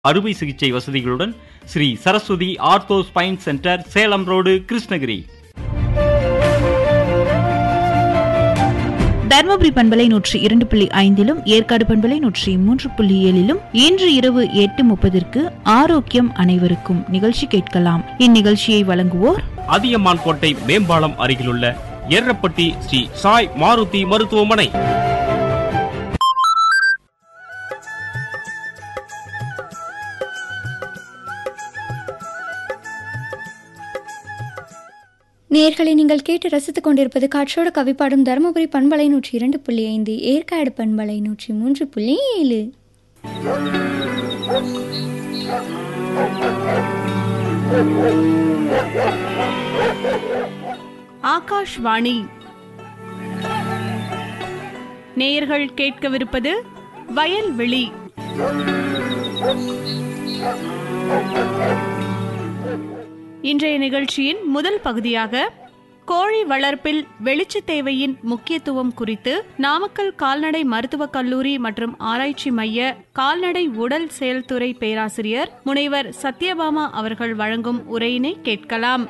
அறுவை சிகிச்சை வசதிகளுடன் Sri Saraswathi ortho spine centre Salem road Krishnagiri Dharmapuri பண்பலை நூற்றி இரண்டு புள்ளி ஐந்திலும் ஏற்காடு பண்பலை நூற்றி மூன்று புள்ளி ஏழிலும் இன்று இரவு எட்டு முப்பதிற்கு ஆரோக்கியம் அனைவருக்கும் நிகழ்ச்சி கேட்கலாம் இந்நிகழ்ச்சியை வழங்குவோர் அதியமான் கோட்டை மேம்பாலம் அருகிலுள்ள எர்ரப்பட்டி ஸ்ரீ சாய் மாருதி மருத்துவமனை நேர்களை நீங்கள் கேட்டு ரசித்துக் கொண்டிருப்பது காற்றோட கவிப்பாடும் தருமபுரி பண்பலை நூற்றி இரண்டு புள்ளி ஐந்து ஏற்காடு பண்பலை நூற்றி மூன்று புள்ளி ஏழு ஆகாஷ்வாணி நேயர்கள் கேட்கவிருப்பது வயல்வெளி இன்றைய நிகழ்ச்சியின் முதல் பகுதியாக கோழி வளர்ப்பில் வெளிச்ச தேவையின் முக்கியத்துவம் குறித்து நாமக்கல் கால்நடை மருத்துவக் கல்லூரி மற்றும் ஆராய்ச்சி மைய கால்நடை உடல் செயல்துறை பேராசிரியர் முனைவர் சத்யபாமா அவர்கள் வழங்கும் உரையினை கேட்கலாம்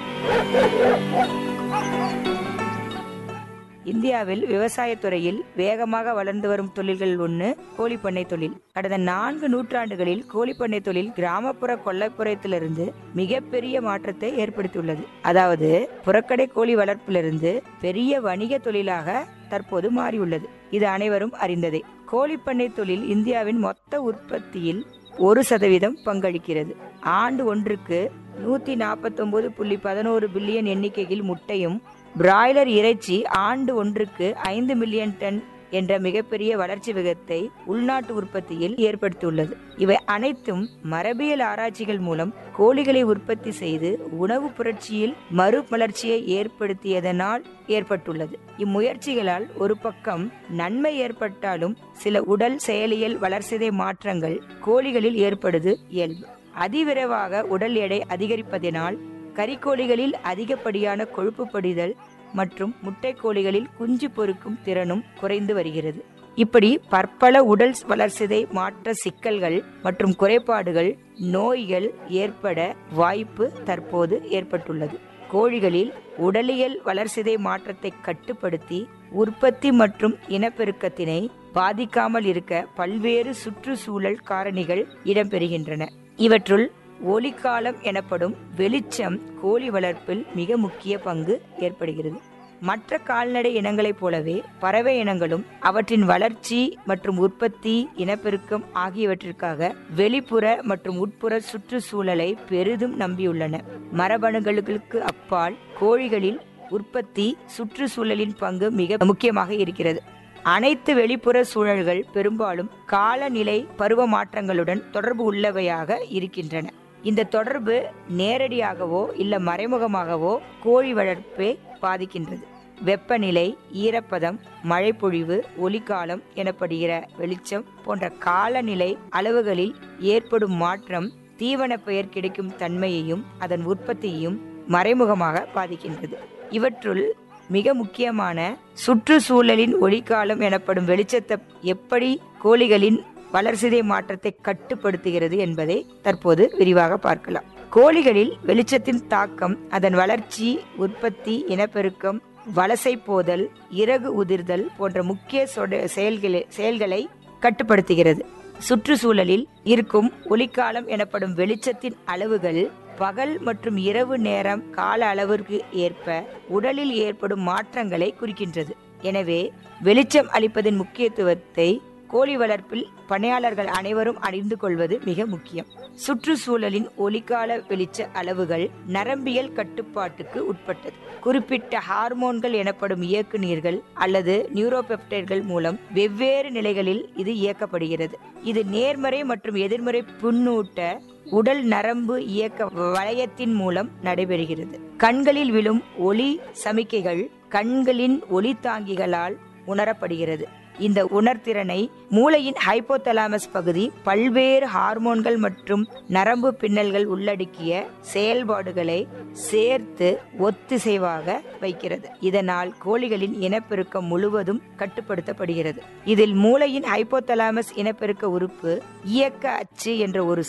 இந்தியாவில் விவசாயத் துறையில் வேகமாக வளர்ந்து வரும் தொழில்கள் ஒன்று கோழிப்பண்ணை தொழில் கடந்த நான்கு நூற்றாண்டுகளில் கோழிப்பண்ணை தொழில் கிராமப்புற கொல்லைப்புறத்திலிருந்து மிகப்பெரிய மாற்றத்தை ஏற்படுத்தியுள்ளது அதாவது புறக்கடை கோழி வளர்ப்பிலிருந்து பெரிய வணிக தொழிலாக தற்போது மாறியுள்ளது இது அனைவரும் அறிந்ததே கோழிப்பண்ணை தொழில் இந்தியாவின் மொத்த உற்பத்தியில் ஒரு சதவீதம் பங்களிக்கிறது ஆண்டு ஒன்றுக்கு நூத்தி நாற்பத்தொன்பது புள்ளி பதினோரு பில்லியன் எண்ணிக்கையில் முட்டையும் பிராய்லர் இறைச்சி ஆண்டு ஒன்றுக்கு ஐந்து மில்லியன் டன் என்ற மிகப்பெரிய வளர்ச்சி விகிதத்தை உள்நாட்டு உற்பத்தியில் ஏற்படுத்தியுள்ளது இவை அனைத்தும் மரபியல் ஆராய்ச்சிகள் மூலம் கோழிகளை உற்பத்தி செய்து உணவு புரட்சியில் மறுமலர்ச்சியை ஏற்படுத்தியதனால் ஏற்பட்டுள்ளது இம்முயற்சிகளால் ஒரு பக்கம் நன்மை ஏற்பட்டாலும் சில உடல் செயலியல் வளர்சிதை மாற்றங்கள் கோழிகளில் ஏற்படுது இயல்பு அதிவிரைவாக உடல் எடை அதிகரிப்பதனால் கறிக்கோழிகளில் அதிகப்படியான கொழுப்பு படிதல் மற்றும் முட்டைக்கோழிகளில் குஞ்சு பொறுக்கும் திறனும் குறைந்து வருகிறது இப்படி பற்பல உடல் வளர்சிதை மாற்ற சிக்கல்கள் மற்றும் குறைபாடுகள் நோய்கள் ஏற்பட வாய்ப்பு தற்போது ஏற்பட்டுள்ளது கோழிகளில் உடலியல் வளர்சிதை மாற்றத்தை கட்டுப்படுத்தி உற்பத்தி மற்றும் இனப்பெருக்கத்தினை பாதிக்காமல் இருக்க பல்வேறு சுற்றுச்சூழல் காரணிகள் இடம்பெறுகின்றன இவற்றுள் ஒளிக்காலம் எனப்படும் வெளிச்சம் கோழி வளர்ப்பில் மிக முக்கிய பங்கு ஏற்படுகிறது மற்ற கால்நடை இனங்களைப் போலவே பறவை இனங்களும் அவற்றின் வளர்ச்சி மற்றும் உற்பத்தி இனப்பெருக்கம் ஆகியவற்றிற்காக வெளிப்புற மற்றும் உட்புற சுற்றுச்சூழலை பெரிதும் நம்பியுள்ளன மரபணுகளுக்கு அப்பால் கோழிகளில் உற்பத்தி சுற்றுச்சூழலின் பங்கு மிக முக்கியமாக இருக்கிறது அனைத்து வெளிப்புற சூழல்கள் பெரும்பாலும் காலநிலை பருவ மாற்றங்களுடன் தொடர்பு உள்ளவையாக இருக்கின்றன இந்த தொடர்பு நேரடியாகவோ இல்ல மறைமுகமாகவோ கோழி வளர்ப்பை பாதிக்கின்றது வெப்பநிலை ஈரப்பதம் மழைப்பொழிவு ஒலிக்காலம் எனப்படுகிற வெளிச்சம் போன்ற காலநிலை அளவுகளில் ஏற்படும் மாற்றம் தீவன பெயர் கிடைக்கும் தன்மையையும் அதன் உற்பத்தியையும் மறைமுகமாக பாதிக்கின்றது இவற்றுள் மிக முக்கியமான சுற்றுச்சூழலின் ஒளிக்காலம் எனப்படும் வெளிச்சத்தை எப்படி கோழிகளின் வளர்சிதை மாற்றத்தை கட்டுப்படுத்துகிறது என்பதை தற்போது விரிவாக பார்க்கலாம் கோழிகளில் வெளிச்சத்தின் தாக்கம் அதன் வளர்ச்சி உற்பத்தி இனப்பெருக்கம் வலசை போதல் இறகு உதிர்தல் போன்ற முக்கிய செயல்களை செயல்களை கட்டுப்படுத்துகிறது சுற்றுச்சூழலில் இருக்கும் ஒளிக்காலம் எனப்படும் வெளிச்சத்தின் அளவுகள் பகல் மற்றும் இரவு நேரம் கால அளவிற்கு ஏற்ப உடலில் ஏற்படும் மாற்றங்களை குறிக்கின்றது எனவே வெளிச்சம் அளிப்பதன் முக்கியத்துவத்தை கோழி வளர்ப்பில் பணியாளர்கள் அனைவரும் அறிந்து கொள்வது மிக முக்கியம் சுற்றுச்சூழலின் ஒளிக்கால வெளிச்ச அளவுகள் நரம்பியல் கட்டுப்பாட்டுக்கு உட்பட்டது குறிப்பிட்ட ஹார்மோன்கள் எனப்படும் இயக்குநீர்கள் அல்லது நியூரோபெப்டைட்கள் மூலம் வெவ்வேறு நிலைகளில் இது இயக்கப்படுகிறது இது நேர்மறை மற்றும் எதிர்மறை புன்னூட்ட உடல் நரம்பு இயக்க வளையத்தின் மூலம் நடைபெறுகிறது கண்களில் விழும் ஒளி சமிக்கைகள் கண்களின் ஒளி தாங்கிகளால் உணரப்படுகிறது இந்த உணர்திறனை மூளையின் ஹைப்போதலாமஸ் பகுதி பல்வேறு ஹார்மோன்கள் மற்றும் நரம்பு பின்னல்கள் உள்ளடக்கிய செயல்பாடுகளை சேர்த்து ஒத்திசைவாக வைக்கிறது இதனால் கோழிகளின் இனப்பெருக்கம் முழுவதும் கட்டுப்படுத்தப்படுகிறது இதில் மூளையின் ஹைப்போதலாமஸ் இனப்பெருக்க உறுப்பு இயக்க அச்சு என்ற ஒரு